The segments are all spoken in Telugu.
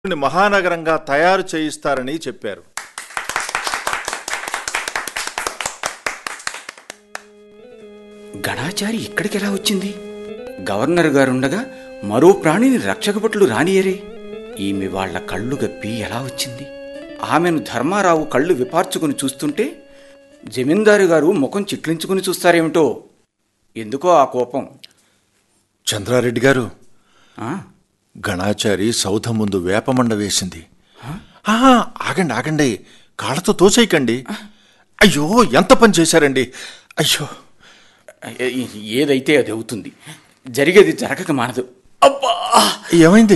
మహానగరంగా తయారు చేయిస్తారని చెప్పారు గణాచారి ఇక్కడికి ఎలా వచ్చింది గవర్నర్ గారుండగా మరో ప్రాణిని రక్షకభటులు రానియరే ఈమె వాళ్ళ కళ్ళు గప్పి ఎలా వచ్చింది ఆమెను ధర్మారావు కళ్ళు విపార్చుకుని చూస్తుంటే జమీందారు గారు ముఖం చిట్లించుకుని చూస్తారేమిటో ఎందుకో ఆ కోపం చంద్రారెడ్డి గారు ఆ, గణాచారి సౌధం ముందు వేపమండ వేసింది ఆ, ఆగండి ఆగండి కాళ్ళతో తోసేయకండి అయ్యో ఎంత పని చేశారండి అయ్యో ఏ- ఏదైతే అది అవుతుంది జరిగేది జరగక మానదు అబ్బా ఏమైంది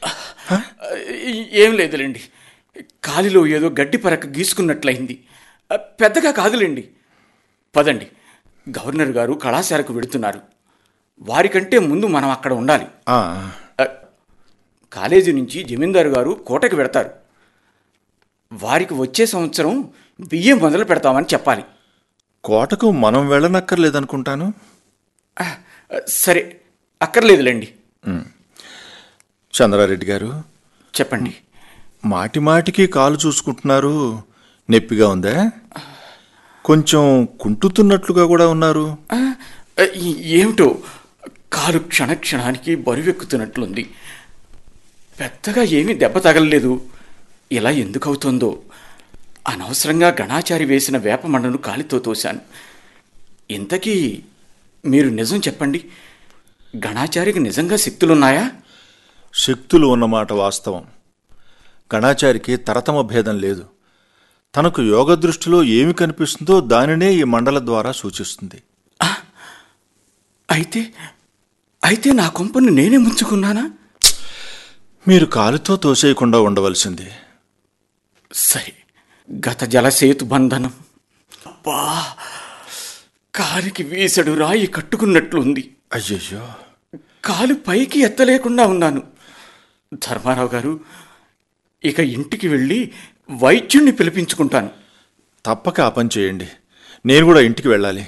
ఏం లేదులేండి కాలిలో ఏదో గడ్డి పరక గీసుకున్నట్లయింది పెద్దగా కాదులేండి పదండి గవర్నర్ గారు కళాశాలకు వెడుతున్నారు వారికంటే ముందు మనం అక్కడ ఉండాలి ఆ, అ, కాలేజీ నుంచి జమీందారు గారు కోటకి వెడతారు వారికి వచ్చే సంవత్సరం బియ్యం మొదలు పెడతామని చెప్పాలి కోటకు మనం వెళ్ళనక్కర్లేదనుకుంటాను ఆ, సరే అక్కర్లేదులేండి చంద్రారెడ్డి గారు చెప్పండి మాటి మాటికి కాలు చూసుకుంటున్నారు నొప్పిగా ఉందా కొంచెం కుంటుతున్నట్లుగా కూడా ఉన్నారు ఆ, ఈ- ఏమిటో కాలు క్షణక్షణానికి బరువెక్కుతున్నట్లుంది పెద్దగా ఏమీ దెబ్బ తగలలేదు ఇలా ఎందుకు అవుతుందో అనవసరంగా గణాచారి వేసిన వేప మండను కాలితో తోశాను ఇంతకీ మీరు నిజం చెప్పండి గణాచారికి నిజంగా శక్తులున్నాయా శక్తులు ఉన్నమాట వాస్తవం గణాచారికి తరతమ భేదం లేదు తనకు యోగ దృష్టిలో ఏమి కనిపిస్తుందో దానినే ఈ మండల ద్వారా సూచిస్తుంది అయితే అయితే నా కొంపను నేనే ముంచుకున్నానా మీరు కాలుతో తోసేయకుండా ఉండవలసింది సరే గత జలసేతు బంధనం అబ్బా కాలికి వీసడు రాయి కట్టుకున్నట్లుంది అయ్యయ్యో కాలు పైకి ఎత్తలేకుండా ఉన్నాను ధర్మారావు గారు ఇక ఇంటికి వెళ్ళి వైద్యుణ్ణి పిలిపించుకుంటాను తప్పక ఆ పని చేయండి నేను కూడా ఇంటికి వెళ్ళాలి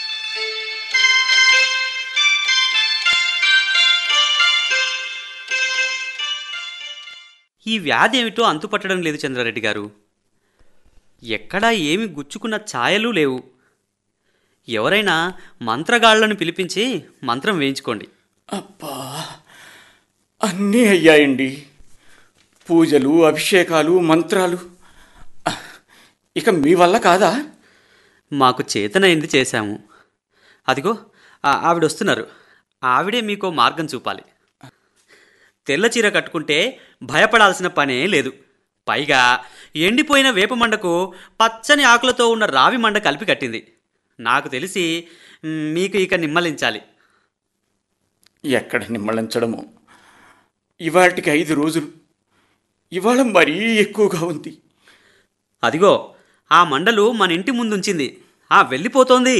ఈ వ్యాధి ఏమిటో అంతుపట్టడం లేదు చంద్రారెడ్డి గారు ఎక్కడా ఏమి గుచ్చుకున్న ఛాయలు లేవు ఎవరైనా మంత్రగాళ్లను పిలిపించి మంత్రం వేయించుకోండి అబ్బా అన్నీ అయ్యాయండి పూజలు అభిషేకాలు మంత్రాలు ఇక మీ వల్ల కాదా మాకు చేతనైంది చేశాము అదిగో ఆ- ఆవిడ వస్తున్నారు ఆవిడే మీకో మార్గం చూపాలి తెల్ల చీర కట్టుకుంటే భయపడాల్సిన పనే లేదు పైగా ఎండిపోయిన వేప మండకు పచ్చని ఆకులతో ఉన్న రావి మండ కలిపి కట్టింది నాకు తెలిసి మ్, మీకు ఇక నిమ్మలించాలి ఎక్కడ నిమ్మళించడమో ఇవాటికి ఐదు రోజులు ఇవాళ మరీ ఎక్కువగా ఉంది అదిగో ఆ మండలు మన ఇంటి ముందుంచింది ఆ వెళ్ళిపోతోంది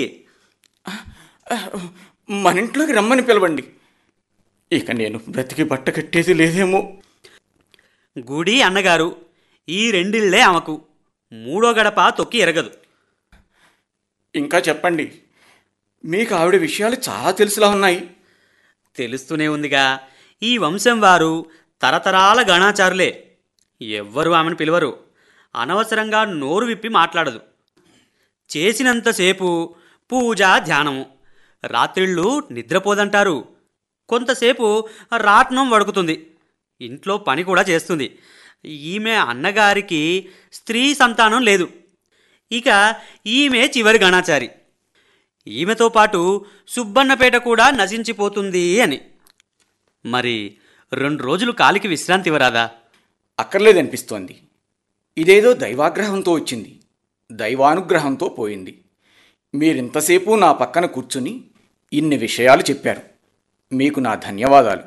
మన ఇంట్లోకి రమ్మని పిలవండి ఇక నేను బ్రతికి బట్ట కట్టేది లేదేమో గుడి అన్నగారు ఈ రెండిళ్లే ఆమెకు మూడో గడప తొక్కి ఎరగదు ఇంకా చెప్పండి మీకు ఆవిడ విషయాలు చాలా తెలుసులా ఉన్నాయి తెలుస్తూనే ఉందిగా ఈ వంశం వారు తరతరాల గణాచారులే ఎవ్వరు ఆమెను పిలవరు అనవసరంగా నోరు విప్పి మాట్లాడదు చేసినంతసేపు పూజ ధ్యానము రాత్రిళ్ళు నిద్రపోదంటారు కొంతసేపు రాట్నం వడుకుతుంది ఇంట్లో పని కూడా చేస్తుంది ఈమె అన్నగారికి స్త్రీ సంతానం లేదు ఇక ఈమె చివరి గణాచారి ఈమెతో పాటు సుబ్బన్నపేట కూడా నశించిపోతుంది అని మరి రెండు రోజులు కాలికి విశ్రాంతి ఇవ్వరాదా అక్కర్లేదనిపిస్తోంది ఇదేదో దైవాగ్రహంతో వచ్చింది దైవానుగ్రహంతో పోయింది మీరింతసేపు నా పక్కన కూర్చుని ఇన్ని విషయాలు చెప్పారు మీకు నా ధన్యవాదాలు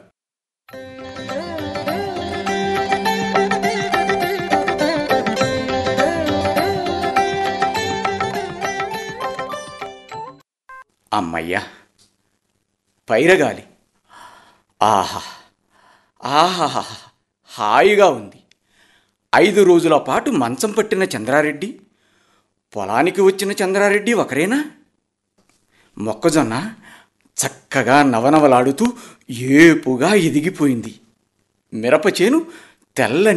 అమ్మయ్యా పైరగాలి ఆహా ఆహా హాయిగా ఉంది ఐదు రోజుల పాటు మంచం పట్టిన చంద్రారెడ్డి పొలానికి వచ్చిన చంద్రారెడ్డి ఒకరేనా మొక్కజొన్న చక్కగా నవనవలాడుతూ ఏపుగా ఎదిగిపోయింది మిరప చేను తెల్లని